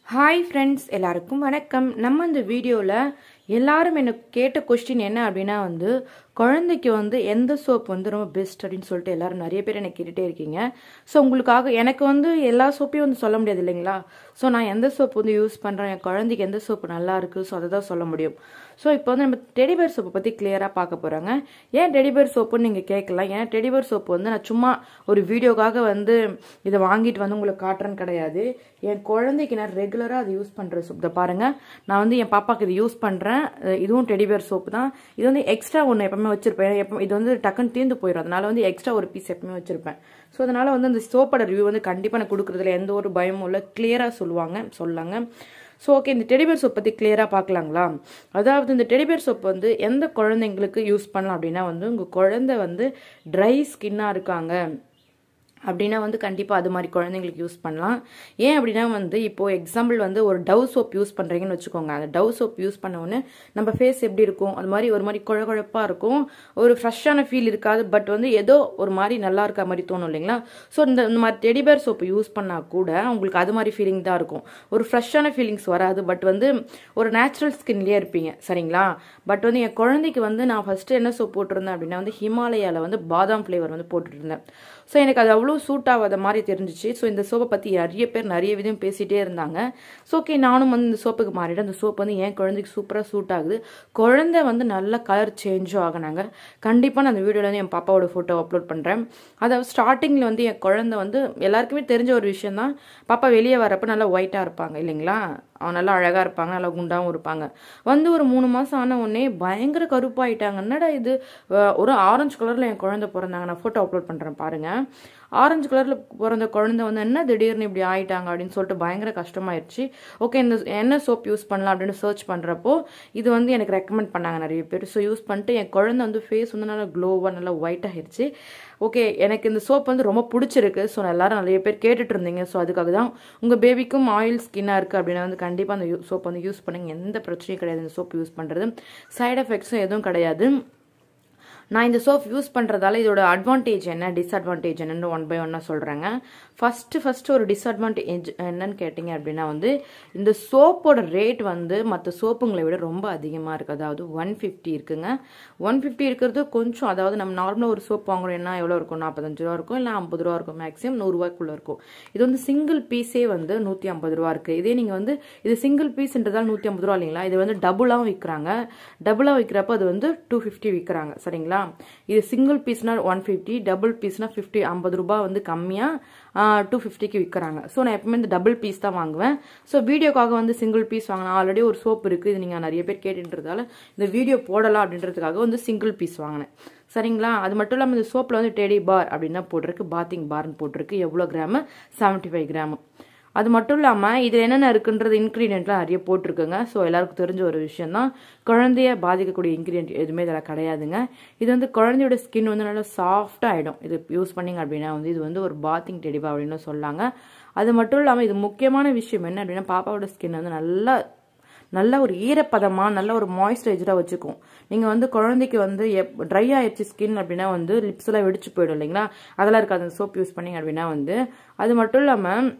hi friends எல்லாருக்கும் வணக்கம் நம்ம இந்த வீடியோவில் எல்லாரும் எனக்கு கேட்ட கொஸ்டின் என்ன அப்படின்னா வந்து குழந்தைக்கு வந்து எந்த சோப் வந்து ரொம்ப பெஸ்ட் அப்படின்னு சொல்லிட்டு எல்லாரும் நிறைய பேர் எனக்கு கேட்டுகிட்டே இருக்கீங்க ஸோ உங்களுக்காக எனக்கு வந்து எல்லா சோப்பையும் வந்து சொல்ல முடியாது இல்லைங்களா ஸோ நான் எந்த சோப் வந்து யூஸ் பண்ணுறேன் என் குழந்தைக்கு எந்த சோப்பு நல்லா இருக்குது ஸோ அதை தான் சொல்ல முடியும் ஸோ இப்போ வந்து நம்ம டெடிபேர் சோப்பை பற்றி கிளியராக பார்க்க போகிறாங்க ஏன் டெடிபேர் சோப்புன்னு நீங்கள் கேட்கலாம் ஏன்னா டெடிபேர் சோப்பு வந்து நான் சும்மா ஒரு வீடியோக்காக வந்து இதை வாங்கிட்டு வந்து உங்களுக்கு காட்டுறேன்னு கிடையாது என் குழந்தைக்கு நான் ரெகுலராக அதை யூஸ் பண்ணுற சோப் இதை பாருங்கள் நான் வந்து என் பாப்பாக்கு இது யூஸ் பண்ணுறேன் இதுவும் டெடிபேர் சோப்பு தான் இது வந்து எக்ஸ்ட்ரா ஒன்று எப்பவுமே வச்சிருப்பேன் எப்போ இது வந்து டக்குன்னு தீர்ந்து போயிடும் அதனால வந்து எக்ஸ்ட்ரா ஒரு பீஸ் எப்பவுமே வச்சிருப்பேன் ஸோ அதனால வந்து அந்த சோப்போட ரிவ்யூ வந்து கண்டிப்பாக நான் கொடுக்குறதுல எந்த ஒரு பயமும் இல்லை கிளியராக சொல்லுவாங்க சொல்லாங்க ஸோ ஓகே இந்த டெடிபேர் சோப் பற்றி கிளியராக பார்க்கலாங்களா அதாவது இந்த டெடிபேர் சோப் வந்து எந்த குழந்தைங்களுக்கு யூஸ் பண்ணலாம் அப்படின்னா வந்து உங்கள் குழந்தை வந்து ட்ரை ஸ்கின்னாக இருக்காங்க அப்படின்னா வந்து கண்டிப்பாக அது மாதிரி குழந்தைங்களுக்கு யூஸ் பண்ணலாம் ஏன் அப்படின்னா வந்து இப்போது எக்ஸாம்பிள் வந்து ஒரு டவ் சோப் யூஸ் பண்ணுறீங்கன்னு வச்சுக்கோங்க அந்த டவ் சோப் யூஸ் பண்ண உடனே நம்ம ஃபேஸ் எப்படி இருக்கும் அது மாதிரி ஒரு மாதிரி குழ குழப்பாக இருக்கும் ஒரு ஃப்ரெஷ்ஷான ஃபீல் இருக்காது பட் வந்து ஏதோ ஒரு மாதிரி நல்லா இருக்க மாதிரி தோணும் இல்லைங்களா ஸோ இந்த இந்த மாதிரி டெடிபேர் சோப்பு யூஸ் பண்ணால் கூட உங்களுக்கு அது மாதிரி ஃபீலிங் தான் இருக்கும் ஒரு ஃப்ரெஷ்ஷான ஃபீலிங்ஸ் வராது பட் வந்து ஒரு நேச்சுரல் ஸ்கின்லேயே இருப்பீங்க சரிங்களா பட் வந்து என் குழந்தைக்கு வந்து நான் ஃபஸ்ட்டு என்ன சோப் போட்டிருந்தேன் அப்படின்னா வந்து ஹிமாலயாவில் வந்து பாதாம் ஃப்ளேவர் வந்து போட்டுட்டு இருந்தேன் ஸோ எனக்கு அது அவ்வளோ சூட் ஆகாத மாதிரி தெரிஞ்சிச்சு ஸோ இந்த சோப்பை பற்றி நிறைய பேர் நிறைய விதம் பேசிகிட்டே இருந்தாங்க ஸோ ஓகே நானும் வந்து இந்த சோப்புக்கு மாறிட்டேன் அந்த சோப் வந்து என் குழந்தைக்கு சூப்பராக சூட் ஆகுது குழந்தை வந்து நல்ல கலர் சேஞ்சும் ஆகினாங்க கண்டிப்பாக நான் அந்த வீடியோவில் வந்து என் பாப்பாவோட ஃபோட்டோ அப்லோட் பண்ணுறேன் அதாவது ஸ்டார்டிங்கில் வந்து என் குழந்தை வந்து எல்லாருக்குமே தெரிஞ்ச ஒரு விஷயம் தான் பாப்பா வெளியே வரப்போ நல்லா ஒயிட்டாக இருப்பாங்க இல்லைங்களா அவன் நல்லா அழகாக இருப்பாங்க நல்லா குண்டாகவும் இருப்பாங்க வந்து ஒரு மூணு மாதம் ஆன உடனே பயங்கர கருப்பாயிட்டாங்க என்னடா இது ஒரு ஆரஞ்சு கலரில் என் குழந்தை பிறந்தாங்க நான் ஃபோட்டோ அப்லோட் பண்ணுறேன் பாருங்கள் ஆரஞ்சு கலரில் பிறந்த குழந்தை வந்து என்ன திடீர்னு இப்படி ஆயிட்டாங்க அப்படின்னு சொல்லிட்டு பயங்கர கஷ்டமாயிருச்சு ஓகே இந்த என்ன சோப் யூஸ் பண்ணலாம் அப்படின்னு சர்ச் பண்ணுறப்போ இது வந்து எனக்கு ரெக்கமெண்ட் பண்ணாங்க நிறைய பேர் ஸோ யூஸ் பண்ணிட்டு என் குழந்தை வந்து ஃபேஸ் வந்து நல்லா க்ளோவாக நல்லா ஒயிட் ஆகிடுச்சு ஓகே எனக்கு இந்த சோப் வந்து ரொம்ப பிடிச்சிருக்கு ஸோ எல்லாரும் நிறைய பேர் கேட்டுட்டு இருந்தீங்க ஸோ அதுக்காக தான் உங்கள் பேபிக்கும் ஆயில் ஸ்கின்னாக இருக்குது அப்படின்னா வந்து கண்டிப்பாக அந்த சோப் வந்து யூஸ் பண்ணுங்க எந்த பிரச்சனையும் கிடையாது இந்த சோப் யூஸ் பண்ணுறது சைட் எஃபெக்ட்ஸும் எதுவும் கிடையாது நான் இந்த சோப் யூஸ் பண்ணுறதால இதோட அட்வான்டேஜ் என்ன டிஸ்அட்வான்டேஜ் என்னன்னு ஒன் பை ஒன்னாக சொல்கிறேங்க ஃபஸ்ட்டு ஃபஸ்ட்டு ஒரு டிஸ்அட்வான்டேஜ் என்னன்னு கேட்டிங்க அப்படின்னா வந்து இந்த சோப்போட ரேட் வந்து மற்ற சோப்புங்களை விட ரொம்ப அதிகமாக இருக்குது அதாவது ஒன் ஃபிஃப்டி இருக்குங்க ஒன் ஃபிஃப்டி இருக்கிறது கொஞ்சம் அதாவது நம்ம நார்மலாக ஒரு சோப் வாங்குறோம்னா எவ்வளோ இருக்கும் நாற்பத்தஞ்சு ரூபா இருக்கும் இல்லை ஐம்பது ரூபா இருக்கும் மேக்ஸிமம் நூறுரூவாக்குள்ளே இருக்கும் இது வந்து சிங்கிள் பீஸே வந்து நூற்றி ஐம்பது ரூபா இருக்குது இதே நீங்கள் வந்து இது சிங்கிள் பீஸ்ன்றதால் நூற்றி ஐம்பது ரூபா இல்லைங்களா இது வந்து டபுளாகவும் விற்கிறாங்க டபுளாக விற்கிறப்ப அது வந்து டூ ஃபிஃப்டி விற்கிறாங்க சரிங்களா இது சிங்கிள் பீஸ்னா ஒன் ஃபிஃப்டி டபுள் பீஸ்னா ஃபிஃப்டி ஐம்பது ரூபாய் வந்து கம்மியாக டூ ஃபிஃப்டிக்கு விற்கிறாங்க ஸோ நான் எப்பவுமே இந்த டபுள் பீஸ் தான் வாங்குவேன் ஸோ வீடியோக்காக வந்து சிங்கிள் பீஸ் வாங்கினா ஆல்ரெடி ஒரு சோப் இருக்குது இது நீங்கள் நிறைய பேர் கேட்டுன்றதால இந்த வீடியோ போடலாம் அப்படின்றதுக்காக வந்து சிங்கிள் பீஸ் வாங்கினேன் சரிங்களா அது மட்டும் இல்லாமல் இந்த சோப்பில் வந்து டெடி பார் அப்படின்னு தான் போட்டிருக்கு பாத்திங் பார்னு போட்டிருக்கு எவ்வளோ கிராமு செவன்ட்டி ஃபைவ் கிராமு அது மட்டும் இல்லாமல் இதில் என்னென்ன இருக்குன்றது இன்க்ரீடியன்ட்லாம் நிறைய போட்டிருக்குங்க ஸோ எல்லாருக்கும் தெரிஞ்ச ஒரு விஷயம் தான் குழந்தைய பாதிக்கக்கூடிய இன்க்ரீடியன்ட் எதுவுமே இதில் கிடையாதுங்க இது வந்து குழந்தையோட ஸ்கின் வந்து நல்லா சாஃப்டாக ஆகிடும் இது யூஸ் பண்ணிங்க அப்படின்னா வந்து இது வந்து ஒரு பாத்திங் டெடிபா அப்படின்னு சொல்லாங்க அது மட்டும் இல்லாமல் இது முக்கியமான விஷயம் என்ன அப்படின்னா பாப்பாவோட ஸ்கின் வந்து நல்லா நல்ல ஒரு ஈரப்பதமாக நல்ல ஒரு மாய்ஸ்சரைசராக வச்சுக்கும் நீங்கள் வந்து குழந்தைக்கு வந்து எப் ட்ரை ஆயிடுச்சு ஸ்கின் அப்படின்னா வந்து லிப்ஸ் எல்லாம் வெடிச்சு போயிடும் இல்லைங்களா அதெல்லாம் இருக்காது அந்த சோப் யூஸ் பண்ணிங்க அப்படின்னா வந்து அது மட்டும் இல்லாமல்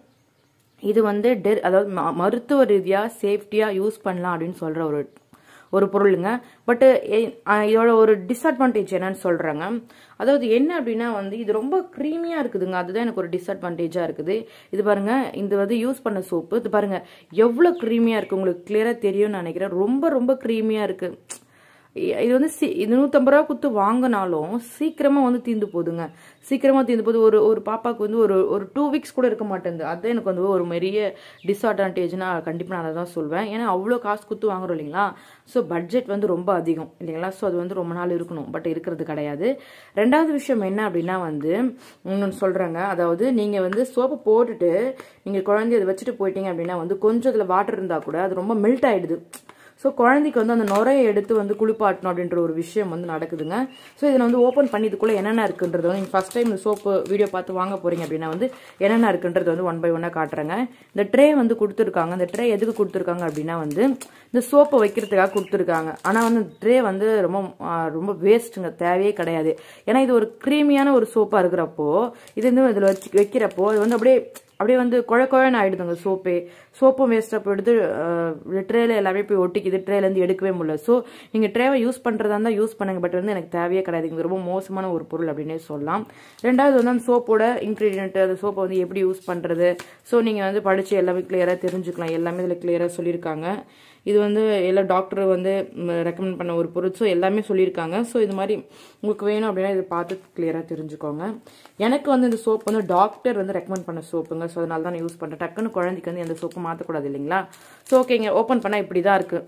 இது வந்து டெ அதாவது மருத்துவ ரீதியாக சேஃப்டியாக யூஸ் பண்ணலாம் அப்படின்னு சொல்கிற ஒரு ஒரு பொருளுங்க பட்டு இதோட ஒரு டிஸ்அட்வான்டேஜ் என்னன்னு சொல்கிறாங்க அதாவது என்ன அப்படின்னா வந்து இது ரொம்ப க்ரீமியாக இருக்குதுங்க அதுதான் எனக்கு ஒரு டிஸ்அட்வான்டேஜாக இருக்குது இது பாருங்க இந்த வந்து யூஸ் பண்ண சோப்பு இது பாருங்க எவ்வளோ க்ரீமியாக இருக்குது உங்களுக்கு கிளியராக தெரியும்னு நினைக்கிறேன் ரொம்ப ரொம்ப க்ரீமியாக இருக்குது இது வந்து சி இது நூற்றம்பது ரூபா கொடுத்து வாங்கினாலும் சீக்கிரமாக வந்து தீர்ந்து போகுதுங்க சீக்கிரமாக தீர்ந்து போகுது ஒரு ஒரு பாப்பாவுக்கு வந்து ஒரு ஒரு டூ வீக்ஸ் கூட இருக்க மாட்டேங்குது அதுதான் எனக்கு வந்து ஒரு பெரிய டிஸ்அட்வான்டேஜ்னா கண்டிப்பாக நான் அதை தான் சொல்வேன் ஏன்னா அவ்வளோ காசு கொடுத்து வாங்குறோம் இல்லைங்களா ஸோ பட்ஜெட் வந்து ரொம்ப அதிகம் இல்லைங்களா ஸோ அது வந்து ரொம்ப நாள் இருக்கணும் பட் இருக்கிறது கிடையாது ரெண்டாவது விஷயம் என்ன அப்படின்னா வந்து இன்னொன்று சொல்கிறேங்க அதாவது நீங்கள் வந்து சோப்பை போட்டுட்டு நீங்கள் குழந்தைய அதை வச்சுட்டு போயிட்டீங்க அப்படின்னா வந்து கொஞ்சம் அதில் வாட்டர் இருந்தால் கூட அது ரொம்ப மெல்ட் ஆகிடுது ஸோ குழந்தைக்கு வந்து அந்த நுரையை எடுத்து வந்து குளிப்பாட்டணும் அப்படின்ற ஒரு விஷயம் வந்து நடக்குதுங்க ஸோ இதில் வந்து ஓப்பன் பண்ணி இதுக்குள்ளே என்னென்ன இருக்குன்றது வந்து நீங்கள் ஃபஸ்ட் டைம் இந்த சோப்பு வீடியோ பார்த்து வாங்க போகிறீங்க அப்படின்னா வந்து என்னென்ன இருக்குன்றது வந்து ஒன் பை ஒன்னாக காட்டுறேங்க இந்த ட்ரே வந்து கொடுத்துருக்காங்க இந்த ட்ரே எதுக்கு கொடுத்துருக்காங்க அப்படின்னா வந்து இந்த சோப்பை வைக்கிறதுக்காக கொடுத்துருக்காங்க ஆனால் வந்து ட்ரே வந்து ரொம்ப ரொம்ப வேஸ்ட்டுங்க தேவையே கிடையாது ஏன்னா இது ஒரு க்ரீமியான ஒரு சோப்பாக இருக்கிறப்போ இது வந்து இதில் வச்சு வைக்கிறப்போ இது வந்து அப்படியே அப்படியே வந்து குழ குழன்னு ஆயிடுதுங்க சோப்பே சோப்பும் வேஸ்ட்டாக போயிடுது ட்ரேல எல்லாமே போய் ஒட்டிக்குது ட்ரேலேருந்து எடுக்கவே முடியல ஸோ நீங்கள் ட்ரேவை யூஸ் பண்ணுறதா இருந்தால் யூஸ் பண்ணுங்க பட் வந்து எனக்கு தேவையே கிடையாது இது ரொம்ப மோசமான ஒரு பொருள் அப்படின்னே சொல்லலாம் ரெண்டாவது வந்து அந்த சோப்போட இன்க்ரீடியன்ட் அந்த சோப்பை வந்து எப்படி யூஸ் பண்ணுறது ஸோ நீங்கள் வந்து படித்து எல்லாமே கிளியராக தெரிஞ்சுக்கலாம் எல்லாமே இதில் கிளியராக சொல்லியிருக்காங்க இது வந்து எல்லா டாக்டர் வந்து ரெக்கமெண்ட் பண்ண ஒரு பொருள் ஸோ எல்லாமே சொல்லியிருக்காங்க ஸோ இது மாதிரி உங்களுக்கு வேணும் அப்படின்னா இதை பார்த்து கிளியராக தெரிஞ்சுக்கோங்க எனக்கு வந்து இந்த சோப் வந்து டாக்டர் வந்து ரெக்கமெண்ட் பண்ண சோப்புங்க ஸோ அதனால தான் நான் யூஸ் பண்ணுறேன் டக்குன்னு குழந்தைக்கு வந்து எந்த சோப்பும் மாற்றக்கூடாது இல்லைங்களா ஸோ ஓகேங்க ஓப்பன் பண்ணால் இப்படி தான் இருக்குது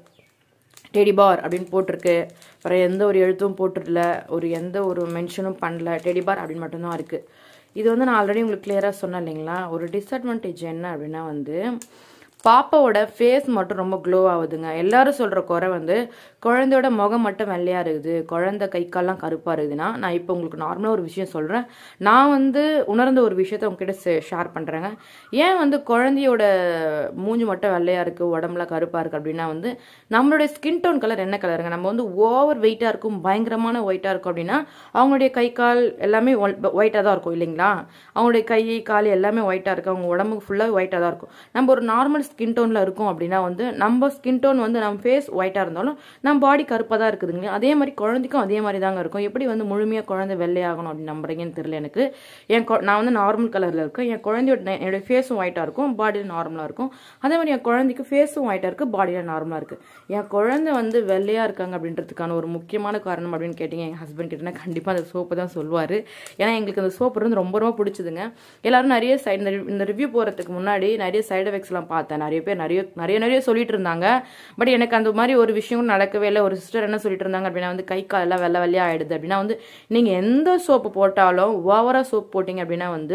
டெடி பார் அப்படின்னு போட்டிருக்கு அப்புறம் எந்த ஒரு எழுத்தும் போட்டுடல ஒரு எந்த ஒரு மென்ஷனும் பண்ணல டெடி பார் அப்படின்னு மட்டும்தான் இருக்குது இது வந்து நான் ஆல்ரெடி உங்களுக்கு கிளியராக சொன்னேன் இல்லைங்களா ஒரு டிஸ்அட்வான்டேஜ் என்ன அப்படின்னா வந்து பாப்பாவோட ஃபேஸ் மட்டும் ரொம்ப க்ளோ ஆகுதுங்க எல்லாரும் சொல்கிற குறை வந்து குழந்தையோட முகம் மட்டும் வெள்ளையாக இருக்குது குழந்தை கை கால்லாம் கருப்பாக இருக்குதுன்னா நான் இப்போ உங்களுக்கு நார்மலாக ஒரு விஷயம் சொல்கிறேன் நான் வந்து உணர்ந்த ஒரு விஷயத்த உங்ககிட்ட ஷேர் பண்ணுறேங்க ஏன் வந்து குழந்தையோட மூஞ்சி மட்டும் வெள்ளையாக இருக்குது உடம்புல கருப்பாக இருக்குது அப்படின்னா வந்து நம்மளுடைய ஸ்கின் டோன் கலர் என்ன கலருங்க நம்ம வந்து ஓவர் வெயிட்டாக இருக்கும் பயங்கரமான ஒயிட்டாக இருக்கும் அப்படின்னா அவங்களுடைய கை கால் எல்லாமே ஒயிட்டாக தான் இருக்கும் இல்லைங்களா அவங்களுடைய கை கால் எல்லாமே ஒயிட்டாக இருக்குது அவங்க உடம்புக்கு ஃபுல்லாக ஒயிட்டாக தான் இருக்கும் நம்ம ஒரு நார்மல் ஸ்கின் டோனில் இருக்கும் அப்படின்னா வந்து நம்ம ஸ்கின் டோன் வந்து நம்ம ஃபேஸ் ஒயிட்டாக இருந்தாலும் நம்ம பாடி கருப்பாக தான் இருக்குதுங்க அதே மாதிரி குழந்தைக்கும் அதே மாதிரி தாங்க இருக்கும் எப்படி வந்து முழுமையாக குழந்தை வெள்ளையாகணும் அப்படின்னு நம்புறீங்கன்னு தெரியல எனக்கு என் நான் வந்து நார்மல் கலரில் இருக்கேன் என் குழந்தையோட என்னோட ஃபேஸும் ஒயிட்டாக இருக்கும் பாடியில் நார்மலாக இருக்கும் அதே மாதிரி என் குழந்தைக்கு ஃபேஸும் ஒயிட்டாக இருக்குது பாடியில் நார்மலாக இருக்குது என் குழந்தை வந்து வெள்ளையாக இருக்காங்க அப்படின்றதுக்கான ஒரு முக்கியமான காரணம் அப்படின்னு கேட்டிங்க என் ஹஸ்பண்ட் கிட்டனா கண்டிப்பாக அந்த சோப்பு தான் சொல்லுவார் ஏன்னா எங்களுக்கு அந்த சோப்பு வந்து ரொம்ப ரொம்ப பிடிச்சதுங்க எல்லாரும் நிறைய சைடு இந்த ரிவ்யூ போகிறதுக்கு முன்னாடி நிறைய சைடு எஃபெக்ட்ஸ்லாம் பார்த்தேன் நிறைய பேர் நிறைய நிறைய நிறைய சொல்லிட்டு இருந்தாங்க பட் எனக்கு அந்த மாதிரி ஒரு விஷயம் நடக்கவே இல்லை ஒரு சிஸ்டர் என்ன சொல்லிட்டு இருந்தாங்க அப்படின்னா வந்து கை காலெல்லாம் வெள்ளை வெள்ளையா ஆயிடுது அப்படின்னா வந்து நீங்கள் எந்த சோப்பு போட்டாலும் ஓவராக சோப் போட்டிங்க அப்படின்னா வந்து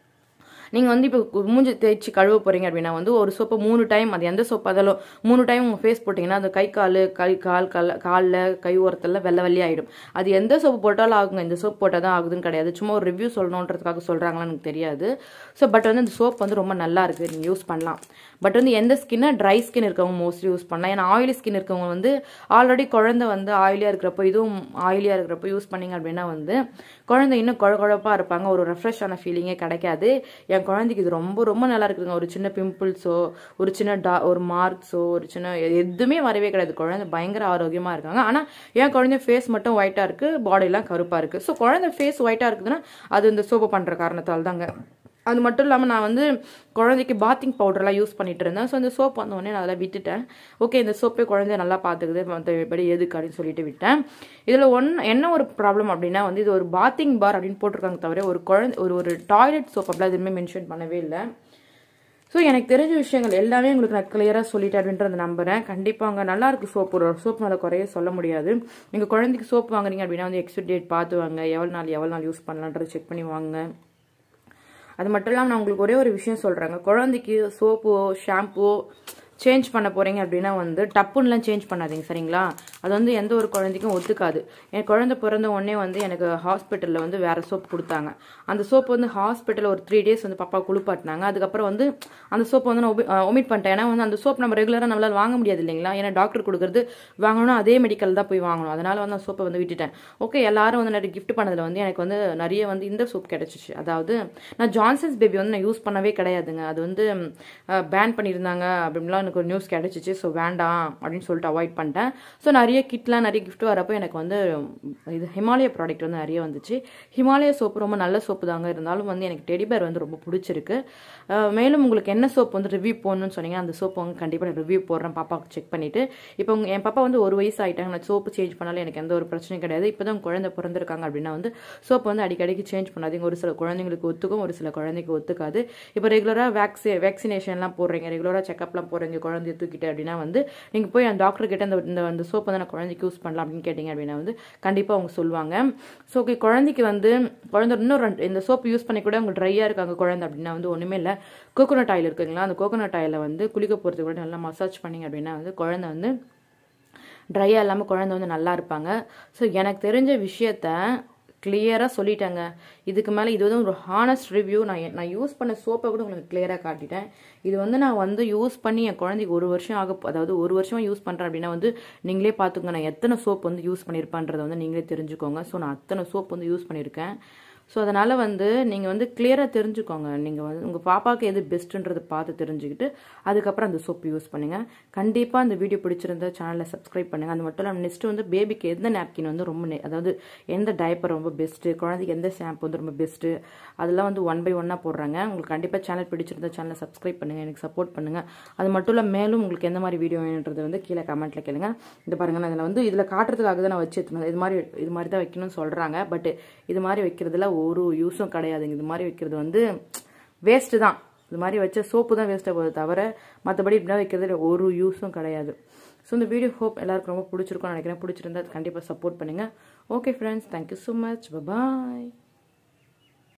நீங்கள் வந்து இப்போ மூஞ்சி தேய்ச்சி கழுவ போகிறீங்க அப்படின்னா வந்து ஒரு சோப்பை மூணு டைம் அது எந்த சோப்பு அதாலும் மூணு டைம் உங்கள் ஃபேஸ் போட்டிங்கன்னா அது கை கால் கை கால் கால் காலில் கை ஓரத்தில் வெள்ளை வெள்ளி ஆகிடும் அது எந்த சோப்பு போட்டாலும் ஆகுங்க இந்த சோப் போட்டால் தான் ஆகுதுன்னு கிடையாது சும்மா ஒரு ரிவ்யூ சொல்லணுன்றதுக்காக சொல்கிறாங்களான்னு எனக்கு தெரியாது ஸோ பட் வந்து இந்த சோப் வந்து ரொம்ப நல்லா இருக்குது நீங்கள் யூஸ் பண்ணலாம் பட் வந்து எந்த ஸ்கின்னா ட்ரை ஸ்கின் இருக்கவங்க மோஸ்ட்லி யூஸ் பண்ணலாம் ஏன்னா ஆயிலி ஸ்கின் இருக்கவங்க வந்து ஆல்ரெடி குழந்தை வந்து ஆயிலியாக இருக்கிறப்போ இதுவும் ஆயிலியாக இருக்கிறப்போ யூஸ் பண்ணீங்க அப்படின்னா வந்து குழந்தை இன்னும் குழ குழப்பாக இருப்பாங்க ஒரு ரெஃப்ரெஷ்ஷான ஃபீலிங்கே கிடைக்காது என் குழந்தைக்கு இது ரொம்ப ரொம்ப நல்லா இருக்குதுங்க ஒரு சின்ன பிம்பிள்ஸோ ஒரு சின்ன டா ஒரு மார்க்ஸோ ஒரு சின்ன எதுவுமே வரவே கிடையாது குழந்தை பயங்கர ஆரோக்கியமாக இருக்காங்க ஆனால் என் குழந்தை ஃபேஸ் மட்டும் ஒயிட்டாக இருக்குது பாடியெல்லாம் கருப்பாக இருக்குது ஸோ குழந்தை ஃபேஸ் ஒயிட்டாக இருக்குதுன்னா அது இந்த சோப்பு பண்ணுற காரணத்தால் தாங்க அது மட்டும் இல்லாமல் நான் வந்து குழந்தைக்கு பாத்திங் பவுடர்லாம் யூஸ் பண்ணிட்டு இருந்தேன் ஸோ இந்த சோப் வந்த உடனே நான் அதெல்லாம் விட்டுட்டேன் ஓகே இந்த சோப்பே குழந்தைய நல்லா பார்த்துக்குது மற்றபடி எதுக்கு அப்படின்னு சொல்லிட்டு விட்டேன் இதில் ஒன் என்ன ஒரு ப்ராப்ளம் அப்படின்னா வந்து இது ஒரு பாத்திங் பார் அப்படின்னு போட்டிருக்காங்க தவிர ஒரு குழந்தை ஒரு ஒரு டாய்லெட் சோப் அப்படிலாம் எதுவுமே மென்ஷன் பண்ணவே இல்லை ஸோ எனக்கு தெரிஞ்ச விஷயங்கள் எல்லாமே உங்களுக்கு நான் கிளியராக சொல்லிட்டேன் அப்படின்றத நம்புறேன் கண்டிப்பாக அங்கே நல்லா இருக்கு சோப் ஒரு சோப் மேலே குறைய சொல்ல முடியாது நீங்கள் குழந்தைக்கு சோப் வாங்குறீங்க அப்படின்னா வந்து எக்ஸ்பிரி டேட் பார்த்து வாங்க எவ்வளோ நாள் எவ்வளோ நாள் யூஸ் பண்ணலான்றதை செக் பண்ணி வாங்க அது மட்டும் இல்லாமல் நான் உங்களுக்கு ஒரே ஒரு விஷயம் சொல்கிறேங்க குழந்தைக்கு சோப்போ ஷாம்புவோ சேஞ்ச் பண்ண போகிறீங்க அப்படின்னா வந்து டப்புன்னுலாம் சேஞ்ச் பண்ணாதீங்க சரிங்களா அது வந்து எந்த ஒரு குழந்தைக்கும் ஒத்துக்காது என் குழந்தை பிறந்த உடனே வந்து எனக்கு ஹாஸ்பிட்டலில் வந்து வேறு சோப் கொடுத்தாங்க அந்த சோப் வந்து ஹாஸ்பிட்டலில் ஒரு த்ரீ டேஸ் வந்து பாப்பா குளிப்பாட்டினாங்க அதுக்கப்புறம் வந்து அந்த சோப்பை வந்து நான் ஒமிட் பண்ணிட்டேன் ஏன்னா வந்து அந்த சோப் நம்ம ரெகுலராக நம்மளால் வாங்க முடியாது இல்லைங்களா ஏன்னா டாக்டர் கொடுக்குறது வாங்கணும் அதே மெடிக்கல் தான் போய் வாங்கணும் அதனால வந்து அந்த சோப்பை வந்து விட்டுட்டேன் ஓகே எல்லாரும் வந்து நிறைய கிஃப்ட் பண்ணதில் வந்து எனக்கு வந்து நிறைய வந்து இந்த சோப் கிடச்சிச்சு அதாவது நான் ஜான்சன்ஸ் பேபி வந்து நான் யூஸ் பண்ணவே கிடையாதுங்க அது வந்து பேன் பண்ணியிருந்தாங்க அப்படின்லாம் எனக்கு ஒரு நியூஸ் கிடச்சிச்சு ஸோ வேண்டாம் அப்படின்னு சொல்லிட்டு அவாய்ட் பண்ணிட்டேன் ஸோ நிறைய கிட்லாம் நிறைய கிஃப்ட் வரப்போ எனக்கு வந்து இது ஹிமாலய ப்ராடக்ட் வந்து நிறைய வந்துச்சு ஹிமாலய சோப்பு ரொம்ப நல்ல சோப்பு தாங்க இருந்தாலும் வந்து எனக்கு டெடிபேர் வந்து ரொம்ப பிடிச்சிருக்கு மேலும் உங்களுக்கு என்ன சோப் வந்து ரிவ்யூ போடணும்னு சொன்னீங்க அந்த சோப்பு வந்து கண்டிப்பாக நான் ரிவ்யூ போடுறேன் பாப்பாவுக்கு செக் பண்ணிவிட்டு இப்போ உங்க என் பாப்பா வந்து ஒரு வயசு ஆகிட்டாங்க நான் சோப்பு சேஞ்ச் பண்ணாலும் எனக்கு எந்த ஒரு பிரச்சனையும் கிடையாது இப்போ தான் குழந்தை பிறந்திருக்காங்க அப்படின்னா வந்து சோப்பு வந்து அடிக்கடிக்கு சேஞ்ச் பண்ணாதீங்க ஒரு சில குழந்தைங்களுக்கு ஒத்துக்கும் ஒரு சில குழந்தைக்கு ஒத்துக்காது இப்போ ரெகுலராக வேக்சி வேக்சினேஷன்லாம் போடுறீங்க ரெகுலராக செக்அப்லாம் போடுறீங்க குழந்தைய தூக்கிட்டு அப்படின்னா வந்து நீங்கள் போய் அந்த டாக்டர் கிட்ட இந்த இந்த அந்த சோப் வந்து நான் குழந்தைக்கு யூஸ் பண்ணலாம் அப்படின்னு கேட்டிங்க அப்படின்னா வந்து கண்டிப்பாக அவங்க சொல்லுவாங்க ஸோ ஓகே குழந்தைக்கு வந்து குழந்தை இன்னும் ரெண்டு இந்த சோப் யூஸ் பண்ணி கூட அவங்க ட்ரையாக இருக்காங்க குழந்தை அப்படின்னா வந்து ஒன்றுமே இல்லை கோகோனட் ஆயில் இருக்குங்களா அந்த கோகோனட் ஆயிலை வந்து குளிக்க போகிறதுக்கு கூட நல்லா மசாஜ் பண்ணிங்க அப்படின்னா வந்து குழந்தை வந்து ட்ரையாக இல்லாமல் குழந்தை வந்து நல்லா இருப்பாங்க ஸோ எனக்கு தெரிஞ்ச விஷயத்த கிளியராக சொல்லிட்டேங்க இதுக்கு மேலே இது வந்து ஒரு ஹானஸ்ட் ரிவ்யூ நான் நான் யூஸ் பண்ண சோப்பை கூட உங்களுக்கு கிளியராக காட்டிட்டேன் இது வந்து நான் வந்து யூஸ் பண்ணி என் குழந்தைக்கு ஒரு வருஷம் ஆக அதாவது ஒரு வருஷம் யூஸ் பண்ணுறேன் அப்படின்னா வந்து நீங்களே பார்த்துக்கோங்க நான் எத்தனை சோப் வந்து யூஸ் பண்ணியிருப்பேன்றதை வந்து நீங்களே தெரிஞ்சுக்கோங்க ஸோ நான் அத்தனை சோப் வந்து யூஸ் பண்ணியிருக்கேன் ஸோ அதனால் வந்து நீங்கள் வந்து கிளியராக தெரிஞ்சுக்கோங்க நீங்கள் வந்து உங்கள் பாப்பாவுக்கு எது பெஸ்ட்டுன்றதை பார்த்து தெரிஞ்சுக்கிட்டு அதுக்கப்புறம் அந்த சோப்பு யூஸ் பண்ணுங்கள் கண்டிப்பாக அந்த வீடியோ பிடிச்சிருந்தா சேனலை சப்ஸ்கிரைப் பண்ணுங்கள் அது மட்டும் இல்லாமல் நெக்ஸ்ட் வந்து பேபிக்கு எந்த நாப்கின் வந்து ரொம்ப நெ- அதாவது எந்த டைப்பர் ரொம்ப பெஸ்ட்டு குழந்தைக்கு எந்த ஷாம்பு வந்து ரொம்ப பெஸ்ட்டு அதெல்லாம் வந்து ஒன் பை ஒன்னாக போடுறாங்க உங்களுக்கு கண்டிப்பாக சேனல் பிடிச்சிருந்தா சேனலை சப்ஸ்கிரைப் பண்ணுங்கள் எனக்கு சப்போர்ட் பண்ணுங்கள் அது மட்டும் இல்லை மேலும் உங்களுக்கு எந்த மாதிரி வீடியோ வேணுன்றது வந்து கீழே கமெண்ட்டில் கேளுங்க இது பாருங்க நான் இதில் வந்து இதில் காட்டுறதுக்காக தான் நான் வச்சு எடுத்துனேன் இது மாதிரி இது மாதிரி தான் வைக்கணும்னு சொல்கிறாங்க பட் இது மாதிரி வைக்கிறதுல ஒரு யூஸும் கிடையாதுங்க இது மாதிரி வைக்கிறது வந்து வேஸ்ட்டு தான் இது மாதிரி வச்ச சோப்பு தான் வேஸ்ட்டாக போகுது தவிர மற்றபடி இப்படிலாம் வைக்கிறதுல ஒரு யூஸும் கிடையாது ஸோ இந்த வீடியோ ஹோப் எல்லாருக்கும் ரொம்ப பிடிச்சிருக்கும்னு நினைக்கிறேன் பிடிச்சிருந்தா கண்டிப்பாக சப்போர்ட் பண்ணுங்கள் okay friends thank you so much பாய்